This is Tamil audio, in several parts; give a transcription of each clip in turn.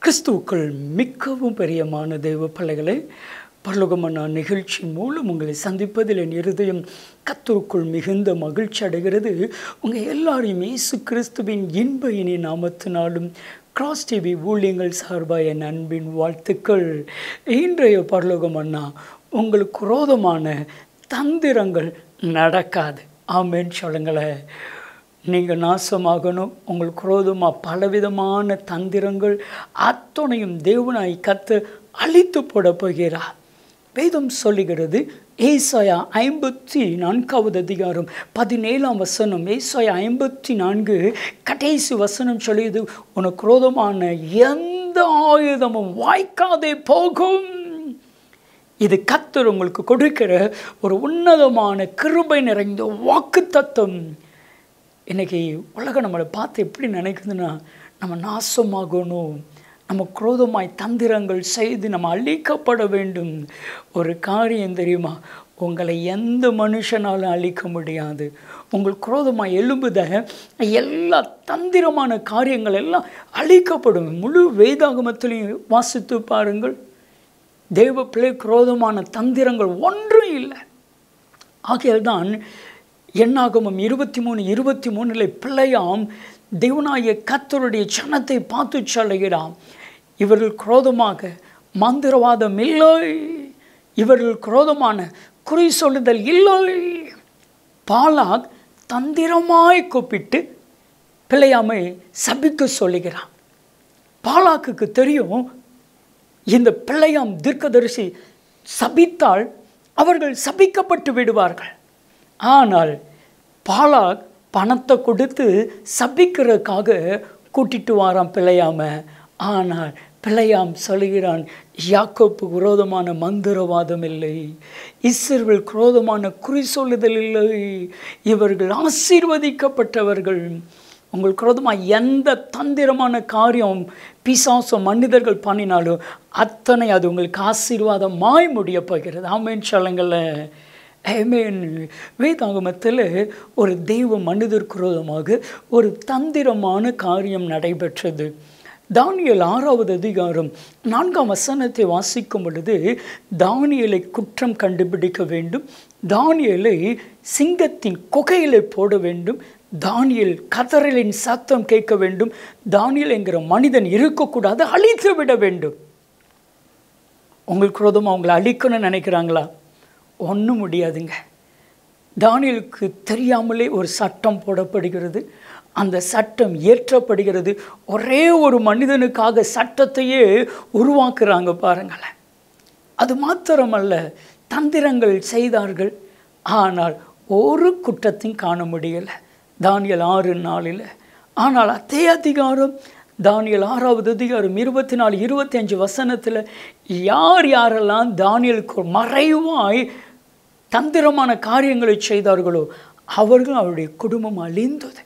கிறிஸ்துவுக்குள் மிகவும் பிரியமான தெய்வ பிள்ளைகளே பரலோகமன்னா நிகழ்ச்சி மூலம் உங்களை சந்திப்பதில் என் இருதயம் கத்தருக்குள் மிகுந்த மகிழ்ச்சி அடைகிறது உங்கள் எல்லாரையும் இயேசு கிறிஸ்துவின் இன்ப இனி நாமத்தினாலும் கிராஸ் டிவி ஊழியங்கள் சார்பாக என் அன்பின் வாழ்த்துக்கள் இன்றைய பரலோகம் அண்ணா உங்களுக்கு குரோதமான தந்திரங்கள் நடக்காது ஆமேன்னு சொல்லுங்களேன் நீங்கள் நாசமாகணும் உங்களுக்கு குரோதமாக பலவிதமான தந்திரங்கள் அத்தனையும் தேவனாய் கத்து அழித்து போட போகிறார் வேதம் சொல்லுகிறது ஏசாயா ஐம்பத்தி நான்காவது அதிகாரம் பதினேழாம் வசனம் ஏசாயா ஐம்பத்தி நான்கு கடைசி வசனம் சொல்லியது உனக்கு குரோதமான எந்த ஆயுதமும் வாய்க்காதே போகும் இது கத்தர் உங்களுக்கு கொடுக்கிற ஒரு உன்னதமான கிருபை நிறைந்த வாக்கு தத்துவம் இன்றைக்கி உலகம் நம்மளை பார்த்து எப்படி நினைக்குதுன்னா நம்ம நாசமாகணும் நம்ம குரோதமாய் தந்திரங்கள் செய்து நம்ம அழிக்கப்பட வேண்டும் ஒரு காரியம் தெரியுமா உங்களை எந்த மனுஷனாலும் அழிக்க முடியாது உங்கள் குரோதமாக எழும்புத எல்லா தந்திரமான காரியங்கள் எல்லாம் அழிக்கப்படும் முழு வேதாகமத்திலையும் வாசித்து பாருங்கள் தேவ பிள்ளை குரோதமான தந்திரங்கள் ஒன்றும் இல்லை ஆகையால் தான் எண்ணாகமம் இருபத்தி மூணு இருபத்தி மூணில் பிள்ளையாம் தேவனாய கத்தருடைய சனத்தை பார்த்து சொல்லுகிறான் இவர்கள் குரோதமாக மந்திரவாதம் இல்லை இவர்கள் குரோதமான குறி சொல்லுதல் இல்லை பாலாக் தந்திரமாய் கூப்பிட்டு பிள்ளையாமை சபிக்க சொல்லுகிறான் பாலாக்குக்கு தெரியும் இந்த பிள்ளையாம் தீர்க்கதரிசி சபித்தால் அவர்கள் சபிக்கப்பட்டு விடுவார்கள் ஆனால் பாலாக் பணத்தை கொடுத்து சபிக்கிறதுக்காக கூட்டிட்டு வாரான் பிள்ளையாம ஆனால் பிள்ளையாம் சொல்கிறான் யாக்கோப்பு குரோதமான மந்திரவாதம் இல்லை இஸ்ரேல் குரோதமான குறி சொல்லுதல் இல்லை இவர்கள் ஆசீர்வதிக்கப்பட்டவர்கள் உங்கள் குரோதமாக எந்த தந்திரமான காரியம் பிசாசம் மனிதர்கள் பண்ணினாலும் அத்தனை அது உங்களுக்கு ஆசீர்வாதமாய் முடிய போகிறது ஆமேன்னு சொல்லுங்கள ஐமேன் வேதாகமத்தில் ஒரு தெய்வ மனிதர் குரோதமாக ஒரு தந்திரமான காரியம் நடைபெற்றது தானியல் ஆறாவது அதிகாரம் நான்காம் வசனத்தை வாசிக்கும் பொழுது தானியலை குற்றம் கண்டுபிடிக்க வேண்டும் தானியலை சிங்கத்தின் குகையிலே போட வேண்டும் தானியல் கதறலின் சத்தம் கேட்க வேண்டும் தானியல் என்கிற மனிதன் இருக்கக்கூடாது அழித்து விட வேண்டும் உங்களுக்கு குரோதமாக அவங்களை அழிக்கணும்னு நினைக்கிறாங்களா ஒன்றும் முடியாதுங்க தானியலுக்கு தெரியாமலே ஒரு சட்டம் போடப்படுகிறது அந்த சட்டம் ஏற்றப்படுகிறது ஒரே ஒரு மனிதனுக்காக சட்டத்தையே உருவாக்குறாங்க பாருங்களேன் அது மாத்திரமல்ல தந்திரங்கள் செய்தார்கள் ஆனால் ஒரு குற்றத்தையும் காண முடியலை தானியல் ஆறு நாளில் ஆனால் அதே அதிகாரம் தானியல் ஆறாவது அதிகாரம் இருபத்தி நாலு இருபத்தி அஞ்சு வசனத்தில் யார் யாரெல்லாம் தானியலுக்கு மறைவாய் தந்திரமான காரியங்களை செய்தார்களோ அவர்கள் அவருடைய குடும்பம் அழிந்தது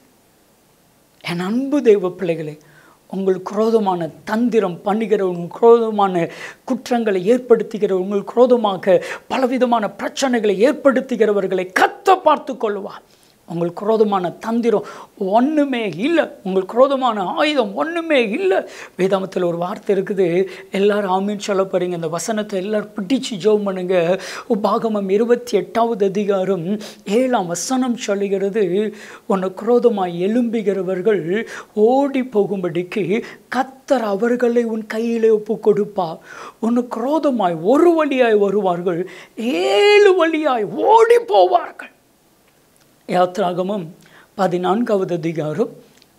என் அன்பு தெய்வ பிள்ளைகளே உங்கள் குரோதமான தந்திரம் பண்ணுகிற உங்கள் குரோதமான குற்றங்களை ஏற்படுத்துகிற உங்கள் குரோதமாக பலவிதமான பிரச்சனைகளை ஏற்படுத்துகிறவர்களை கத்த பார்த்து கொள்வார் உங்கள் குரோதமான தந்திரம் ஒன்றுமே இல்லை உங்கள் குரோதமான ஆயுதம் ஒன்றுமே இல்லை வேதாமத்தில் ஒரு வார்த்தை இருக்குது எல்லாரும் ஆமின்னு சொல்ல போகிறீங்க இந்த வசனத்தை எல்லோரும் பிடிச்சு ஜோம் பண்ணுங்க உபாகமம் இருபத்தி எட்டாவது அதிகாரம் ஏழாம் வசனம் சொல்லுகிறது உன்னை குரோதமாக எழும்புகிறவர்கள் ஓடி போகும்படிக்கு கத்தர் அவர்களை உன் கையிலே ஒப்பு கொடுப்பா உன் குரோதமாய் ஒரு வழியாய் வருவார்கள் ஏழு வழியாய் ஓடி போவார்கள் யாத்ராகமும் பதினான்காவது அதிகாரம்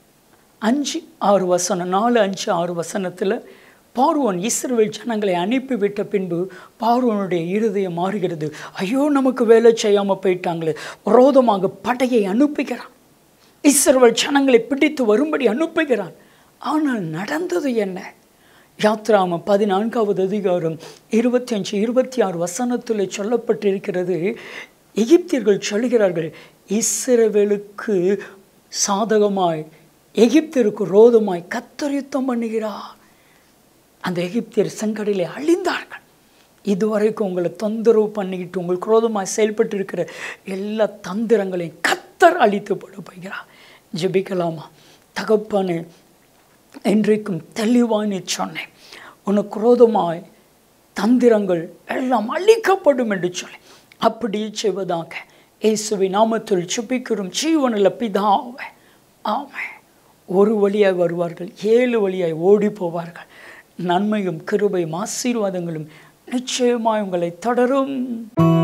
அஞ்சு ஆறு வசனம் நாலு அஞ்சு ஆறு வசனத்தில் பார்வோன் இஸ்ரேல் ஜனங்களை அனுப்பிவிட்ட பின்பு பார்வோனுடைய இருதயம் மாறுகிறது ஐயோ நமக்கு வேலை செய்யாமல் போயிட்டாங்களே விரோதமாக படையை அனுப்புகிறான் இஸ்ரேல் ஜனங்களை பிடித்து வரும்படி அனுப்புகிறான் ஆனால் நடந்தது என்ன யாத்ராம பதினான்காவது அதிகாரம் இருபத்தி அஞ்சு இருபத்தி ஆறு வசனத்தில் சொல்லப்பட்டிருக்கிறது எகிப்தியர்கள் சொல்கிறார்கள் இஸ்ரவேலுக்கு சாதகமாய் எகிப்திற்கு ரோதமாய் கத்தரித்தம் பண்ணுகிறார் அந்த எகிப்தியர் செங்கடலை அழிந்தார்கள் இதுவரைக்கும் உங்களை தொந்தரவு பண்ணிக்கிட்டு உங்களுக்கு குரோதமாக செயல்பட்டு இருக்கிற எல்லா தந்திரங்களையும் கத்தர் அழித்து போட போகிறார் ஜெபிக்கலாமா தகப்பானு இன்றைக்கும் தெளிவாய் நீ சொன்னேன் உனக்கு குரோதமாய் தந்திரங்கள் எல்லாம் அழிக்கப்படும் என்று சொல்லி அப்படியே செய்வதாக இயேசுவை நாமத்தில் சுபிக்கிறோம் ஜீவனில் பிதாவை ஆமை ஒரு வழியாய் வருவார்கள் ஏழு வழியாய் ஓடி போவார்கள் நன்மையும் கிருபையும் ஆசீர்வாதங்களும் நிச்சயமாய் உங்களை தொடரும்